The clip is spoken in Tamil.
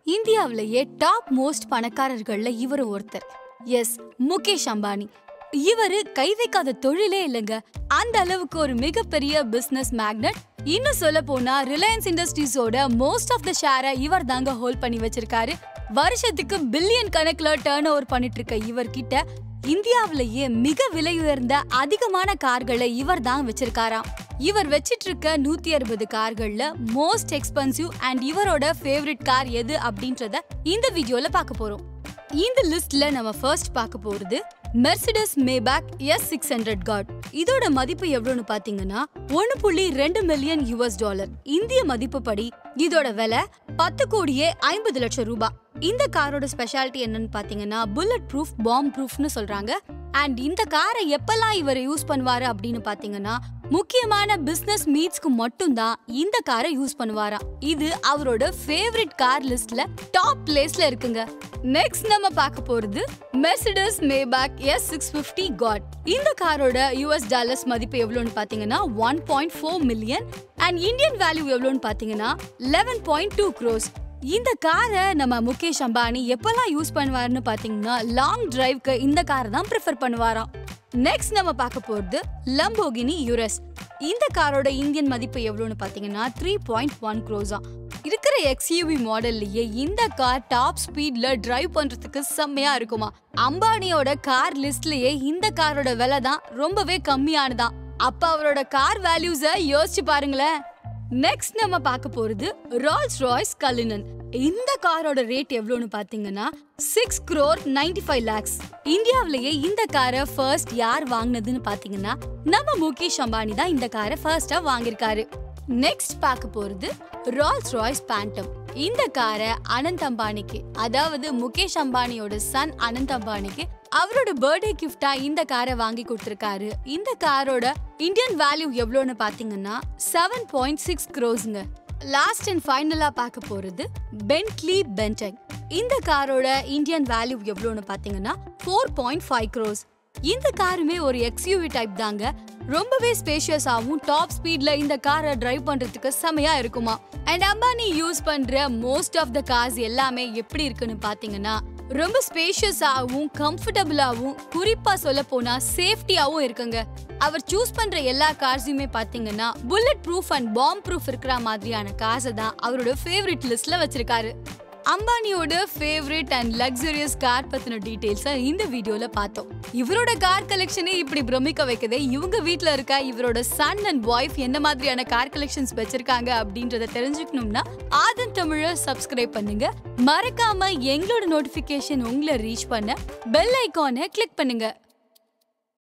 இந்தியாவிலேயே டாப் மோஸ்ட் பணக்காரர்கள்ல இவரும் ஒருத்தர் எஸ் முகேஷ் அம்பானி இவரு கை வைக்காத தொழிலே இல்லைங்க அந்த அளவுக்கு ஒரு மிகப்பெரிய பிசினஸ் மேக்னட் இன்னும் சொல்ல போனா ரிலையன்ஸ் இண்டஸ்ட்ரீஸோட மோஸ்ட் ஆஃப் த ஷேரை இவர் தாங்க ஹோல்ட் பண்ணி வச்சிருக்காரு வருஷத்துக்கு பில்லியன் கணக்குல டேர்ன் ஓவர் பண்ணிட்டு இருக்க இவர்கிட்ட இந்தியாவிலேயே மிக விலை உயர்ந்த அதிகமான கார்களை இவர் தான் வச்சிருக்காராம் இவர் வச்சிட்டு இருக்க நூத்தி அறுபது கார்கள்ல மோஸ்ட் எக்ஸ்பென்சிவ் அண்ட் இவரோட ஃபேவரட் கார் எது அப்படின்றத இந்த வீடியோல பார்க்க போறோம் இந்த லிஸ்ட்ல நம்ம ஃபர்ஸ்ட் பார்க்க போறது Mercedes Maybach S six hundred guard இதோட மதிப்பு எவ்வளவுன்னு பாத்தீங்கன்னா ஒன்னு புள்ளி ரெண்டு மில்லியன் யூஎஸ் டாலர் இந்திய மதிப்பு படி இதோட விலை பத்து கோடியே ஐம்பது லட்சம் ரூபாய் இந்த காரோட ஸ்பெஷாலிட்டி என்னன்னு பாத்தீங்கன்னா புல்லட் ப்ரூஃப் பாம் ப்ரூஃப்னு சொல்றாங்க அண்ட் இந்த காரை எப்பெல்லாம் இவர் யூஸ் பண்ணுவாரு அப்படின்னு பாத்தீங்கன்னா முக்கியமான பிசினஸ் மீட்ஸ்க்கு மட்டும்தான் இந்த காரை யூஸ் பண்ணுவாராம் இது அவரோட ஃபேவரட் கார் லிஸ்ட்ல டாப் பிளேஸ்ல இருக்குங்க நெக்ஸ்ட் நம்ம பார்க்க போறது Mercedes Maybach S six fifty guard இந்த காரோட யூஎஸ் டாலர்ஸ் மதிப்பு எவ்வளோன்னு பாத்தீங்கன்னா one point four million and Indian value எவ்வளோன்னு பாத்தீங்கன்னா லெவன் பாயிண்ட் டூ க்ரோஸ் இந்த காரை நம்ம முகேஷ் அம்பானி எப்பெல்லாம் யூஸ் பண்ணுவாருன்னு பாத்தீங்கன்னா லாங் டிரைவ்க்கு இந்த காரை தான் ப்ரிஃபர் பண்ணுவாராம் நெக்ஸ்ட் நம்ம பார்க்க போறது லம்போகினி யுரஸ் இந்த காரோட இந்தியன் மதிப்பு எவ்வளோன்னு பாத்தீங்கன்னா த்ரீ பாயிண்ட் ஒன் க்ரோஸா இருக்கிற எக்ஸ்யூவி மாடல்லையே இந்த கார் டாப் ஸ்பீட்ல டிரைவ் பண்றதுக்கு செம்மையா இருக்குமா அம்பானியோட கார் லிஸ்ட்லயே இந்த காரோட விலை தான் ரொம்பவே கம்மியானதான் அப்ப அவரோட கார் வேல்யூஸ யோசிச்சு பாருங்களேன் நெக்ஸ்ட் நம்ம பார்க்க போறது ரால்ஸ் ராய்ஸ் கலினன் இந்த காரோட ரேட் எவ்வளோன்னு பாத்தீங்கன்னா சிக்ஸ் crore 95 ஃபைவ் லேக்ஸ் இந்தியாவிலேயே இந்த காரை ஃபர்ஸ்ட் யார் வாங்கினதுன்னு பாத்தீங்கன்னா நம்ம முகேஷ் அம்பானி தான் இந்த காரை ஃபர்ஸ்டா வாங்கியிருக்காரு நெக்ஸ்ட் பார்க்க போறது ரால்ஸ் ராய்ஸ் பேண்டம் இந்த காரை அனந்த் அம்பானிக்கு அதாவது முகேஷ் அம்பானியோட சன் அனந்த் அம்பானிக்கு அவரோட பர்த்டே கிஃப்டா இந்த காரை வாங்கி கொடுத்திருக்காரு இந்த காரோட இந்தியன் வேல்யூ எவ்வளோன்னு பாத்தீங்கன்னா செவன் பாயிண்ட் சிக்ஸ் க்ரோஸ்ங்க லாஸ்ட் அண்ட் ஃபைனலா பார்க்க போறது பென்ட்லி பென்டெக் இந்த காரோட இந்தியன் வேல்யூ எவ்வளோன்னு பாத்தீங்கன்னா ஃபோர் பாயிண்ட் ஃபைவ் க்ரோஸ் இந்த காருமே ஒரு எக்ஸ்யூவி டைப் தாங்க ரொம்பவே ஸ்பேஷியஸாவும் டாப் ஸ்பீட்ல இந்த காரை டிரைவ் பண்றதுக்கு செமையா இருக்குமா அண்ட் அம்பானி யூஸ் பண்ற மோஸ்ட் ஆஃப் த கார்ஸ் எல்லாமே எப்படி இருக்குன்னு பாத்தீங்கன்னா ரொம்ப ஸ்பேஷியஸாவும் கம்ஃபர்டபுளாவும் குறிப்பா சொல்ல போனா சேஃப்டியாவும் இருக்குங்க அவர் சூஸ் பண்ற எல்லா கார்ஸுமே பாத்தீங்கன்னா bullet proof and bomb proof இருக்கிற மாதிரியான கார்ஸை தான் அவரோட ஃபேவரட் லிஸ்ட்ல வச்சிருக்காரு அம்பானியோட ஃபேவரட் அண்ட் லக்ஸரியஸ் கார் பத்தின டீடைல்ஸை இந்த வீடியோல பார்த்தோம் இவரோட கார் கலெக்ஷனே இப்படி பிரமிக்க வைக்குதே இவங்க வீட்ல இருக்க இவரோட சன் அண்ட் ஒய்ஃப் என்ன மாதிரியான கார் கலெக்ஷன்ஸ் வச்சிருக்காங்க அப்படின்றத தெரிஞ்சுக்கணும்னா ஆதன் தமிழ சப்ஸ்கிரைப் பண்ணுங்க மறக்காம எங்களோட நோட்டிபிகேஷன் உங்களை ரீச் பண்ண பெல் ஐகானை கிளிக் பண்ணுங்க